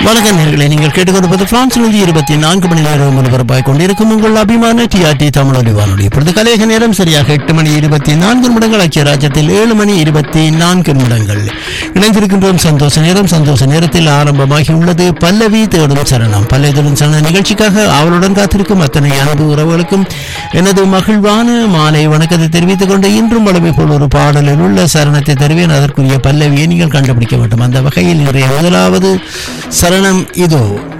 வணக்கம் நேர்களை நீங்கள் கேட்டுக்கொண்டிருப்பது பிரான்சிலிருந்து இருபத்தி நான்கு மணி நேரம் ஒலிபரப்பாய் கொண்டிருக்கும் உங்கள் அபிமான டிஆர்டி தமிழொலி வானொலி இப்பொழுது கலையக நேரம் சரியாக எட்டு மணி இருபத்தி நான்கு நிமிடங்கள் ஐக்கிய ராஜ்யத்தில் ஏழு மணி இருபத்தி நான்கு நிமிடங்கள் இணைந்திருக்கின்றோம் சந்தோஷ நேரம் சந்தோஷ நேரத்தில் ஆரம்பமாகி உள்ளது பல்லவி தேடும் சரணம் பல்லவி தேடும் சரண நிகழ்ச்சிக்காக அவளுடன் காத்திருக்கும் அத்தனை அன்பு உறவுகளுக்கும் எனது மகிழ்வான மாலை வணக்கத்தை தெரிவித்துக் கொண்டு இன்றும் வளமை போல் ஒரு பாடலில் உள்ள சரணத்தை தருவேன் அதற்குரிய பல்லவியை நீங்கள் கண்டுபிடிக்க வேண்டும் அந்த வகையில் இன்றைய முதலாவது சரணம் இதோ